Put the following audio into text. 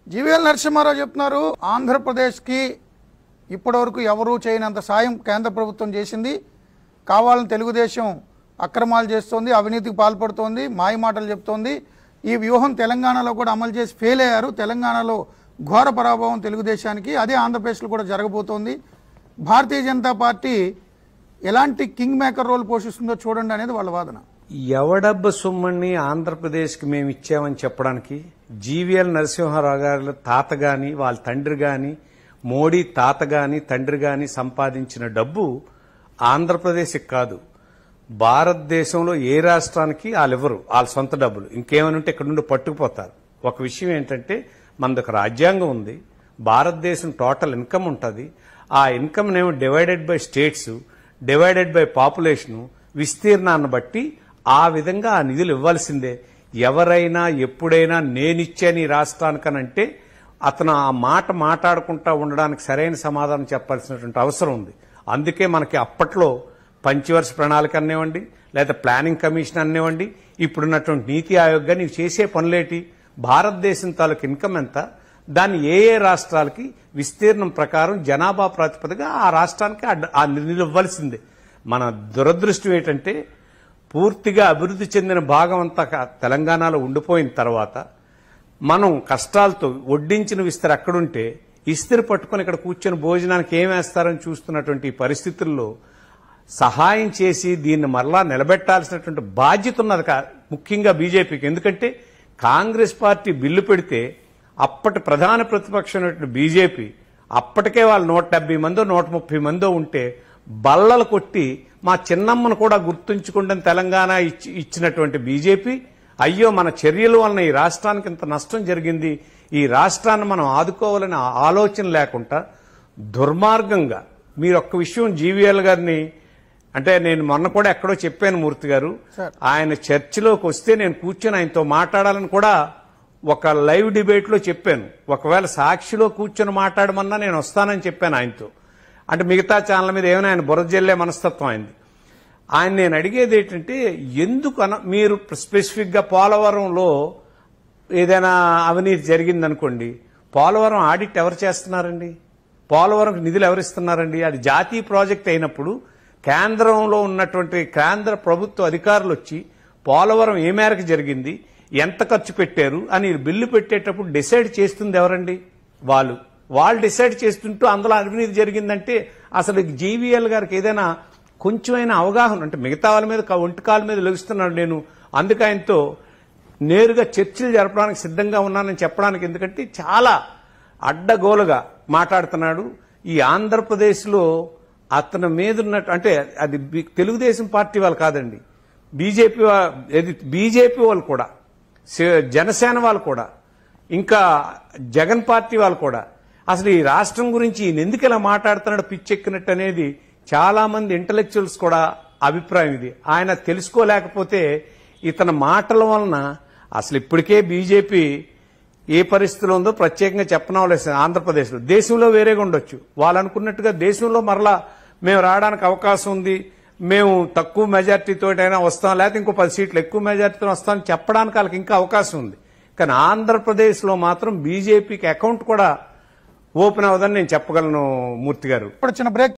జీవీఎల్ నరసింహారావు చెప్తున్నారు ఆంధ్రప్రదేశ్కి ఇప్పటివరకు ఎవరూ చేయనంత సాయం కేంద్ర ప్రభుత్వం చేసింది కావాలని తెలుగుదేశం అక్రమాలు చేస్తోంది అవినీతికి పాల్పడుతోంది మాయ మాటలు చెప్తోంది ఈ వ్యూహం తెలంగాణలో కూడా అమలు చేసి ఫెయిల్ అయ్యారు తెలంగాణలో ఘోర పరాభవం తెలుగుదేశానికి అదే ఆంధ్రప్రదేశ్లో కూడా జరగబోతోంది భారతీయ జనతా పార్టీ ఎలాంటి కింగ్ మేకర్ రోల్ పోషిస్తుందో చూడండి అనేది వాళ్ళ వాదన ఎవడబ్బ సొమ్మని ఆంధ్రప్రదేశ్కి మేము ఇచ్చామని చెప్పడానికి జీవీఎల్ నరసింహారావు గారి తాత గాని వాళ్ళ తండ్రి గాని మోడీ తాత గాని తండ్రి గాని సంపాదించిన డబ్బు ఆంధ్రప్రదేశ్కి కాదు భారతదేశంలో ఏ రాష్ట్రానికి వాళ్ళు ఇవ్వరు వాళ్ళ సొంత డబ్బులు ఇంకేమైనా ఉంటే ఇక్కడ నుండి పట్టుకుపోతారు ఒక విషయం ఏంటంటే మనది ఒక రాజ్యాంగం ఉంది భారతదేశం టోటల్ ఇన్కమ్ ఉంటుంది ఆ ఇన్కమ్ ఏమో divided by states divided by population విస్తీర్ణాన్ని బట్టి ఆ విధంగా ఆ నిధులు ఇవ్వాల్సిందే ఎవరైనా ఎప్పుడైనా నేనిచ్చాను ఈ రాష్ట్రానికనంటే అతను ఆ మాట మాట్లాడుకుంటా ఉండడానికి సరైన సమాధానం చెప్పాల్సినటువంటి అవసరం ఉంది అందుకే మనకి అప్పట్లో పంచవర్ష ప్రణాళిక అనివ్వండి లేదా ప్లానింగ్ కమిషన్ అనివ్వండి ఇప్పుడున్నటువంటి నీతి ఆయోగ్ గా నీవు చేసే పనులేటి భారతదేశం తాలూకు ఇన్కమ్ ఎంత దాన్ని ఏ ఏ రాష్ట్రాలకి విస్తీర్ణం ప్రకారం జనాభా ప్రాతిపదికగా ఆ రాష్ట్రానికి ఆ డ- ఆ నిధులు ఇవ్వాల్సిందే మన దురదృష్టం ఏంటంటే పూర్తిగా అభివృద్ధి చెందిన భాగం అంతా క- తెలంగాణలో ఉండిపోయిన తర్వాత మనం కష్టాలతో వడ్డించిన విస్తరి అక్కడుంటే ఇస్తిరి పట్టుకొని ఇక్కడ కూర్చొని భోజనానికి ఏం వేస్తారని చూస్తున్నటువంటి ఈ పరిస్థితుల్లో సహాయం చేసి దీన్ని మరలా నిలబెట్టాల్సినటువంటి బాధ్యత ఉన్నది కా- ముఖ్యంగా బీజేపీకి ఎందుకంటే కాంగ్రెస్ పార్టీ బిల్లు పెడితే అప్పటి ప్రధాన ప్రతిపక్షమైనటువంటి బీజేపీ అప్పటికే వాళ్ళు నూట డెబ్బై మందో నూట ముప్పై మందో ఉంటే బల్లలు కొట్టి మా చిన్నమ్మను కూడా గుర్తుంచుకుంటే తెలంగాణ ఇచ్చి ఇచ్చినటువంటి బీజేపీ అయ్యో మన చర్యల వలన ఈ రాష్ట్రానికి ఇంత నష్టం జరిగింది ఈ రాష్ట్రాన్ని మనం ఆదుకోవాలని ఆ ఆలోచన లేకుండా దుర్మార్గంగా మీరు ఒక్క విషయం జీవీఎల్ గారిని అంటే నేను మొన్న కూడా ఎక్కడో చెప్పాను మూర్తి గారు సార్. ఆయన చర్చిలోకి వస్తే నేను కూర్చొని ఆయనతో మాట్లాడాలని కూడా ఒక లైవ్ డిబేట్ లో చెప్పాను ఒకవేళ సాక్షిలో కూర్చొని మాట్లాడమన్నా నేను వస్తానని చెప్పాను ఆయనతో అంటే మిగతా ఛానల్ మీద ఏమైనా ఆయన బురద జల్లే మనస్తత్వం అయింది ఆయన నేను అడిగేది ఏంటంటే ఎందుకు అన మీరు స్పెసిఫిక్ గా పోలవరంలో ఏదైనా అవినీతి జరిగిందనుకోండి పోలవరం ఆడిట్ ఎవరు చేస్తున్నారండి పోలవరం నిధులు ఎవరు ఇస్తున్నారండి అది జాతీయ ప్రాజెక్ట్ అయినప్పుడు కేంద్రంలో ఉన్నటువంటి కేంద్ర ప్రభుత్వ అధికారులు వచ్చి పోలవరం ఏ మేరకు జరిగింది ఎంత ఖర్చు పెట్టారు అని బిల్లు పెట్టేటప్పుడు డిసైడ్ చేస్తుంది ఎవరండి వాళ్ళు వాళ్ళు డిసైడ్ చేస్తుంటూ అందులో అవినీతి జరిగిందంటే అసలు జీవీఎల్ గారికి ఏదైనా కొంచెమైనా అవగాహన అంటే మిగతా వాళ్ళ మీద క- ఒంటి కాళ్ళ మీద లెగుస్తున్నాడు నేను అందుకు ఆయనతో నేరుగా చర్చలు జరపడానికి సిద్ధంగా ఉన్నానని చెప్పడానికి ఎందుకంటే చాలా అడ్డగోలుగా మాట్లాడుతున్నాడు ఈ ఆంధ్రప్రదేశ్లో అతని మీద ఉన్నట్టు అంటే అది బి- తెలుగుదేశం పార్టీ వాళ్ళు కాదండి బీజేపీ వా- ఏది బీజేపీ వాళ్ళు కూడా శ- జనసేన వాళ్ళు కూడా ఇంకా జగన్ పార్టీ వాళ్ళు కూడా అసలు ఈ రాష్ట్రం గురించి ఈయన ఎందుకు ఇలా మాట్లాడుతున్నాడు పిచ్చెక్కినట్టు అనేది చాలా మంది ఇంటలెక్చువల్స్ కూడా అభిప్రాయం ఇది ఆయన తెలుసుకోలేకపోతే ఇతని మాటల వలన అసలు ఇప్పటికే బీజేపీ ఏ పరిస్థితిలో ఉందో ప్రత్యేకంగా చెప్పనవలసింది ఆంధ్రప్రదేశ్లో దేశంలో వేరేగా ఉండొచ్చు వాళ్ళు అనుకున్నట్టుగా దేశంలో మరలా మేము రావడానికి అవకాశం ఉంది మేము తక్కువ మెజార్టీతో అయినా వస్తాం లేకపోతే ఇంకో పది సీట్లు ఎక్కువ మెజార్టీతో వస్తామని చెప్పడానికి వాళ్ళకి ఇంకా అవకాశం ఉంది కానీ ఆంధ్రప్రదేశ్లో మాత్రం బీజేపీకి అకౌంట్ కూడా ఓపెన్ అవ్వదని నేను చెప్పగలను మూర్తి గారు ఇప్పుడు చిన్న బ్రేక్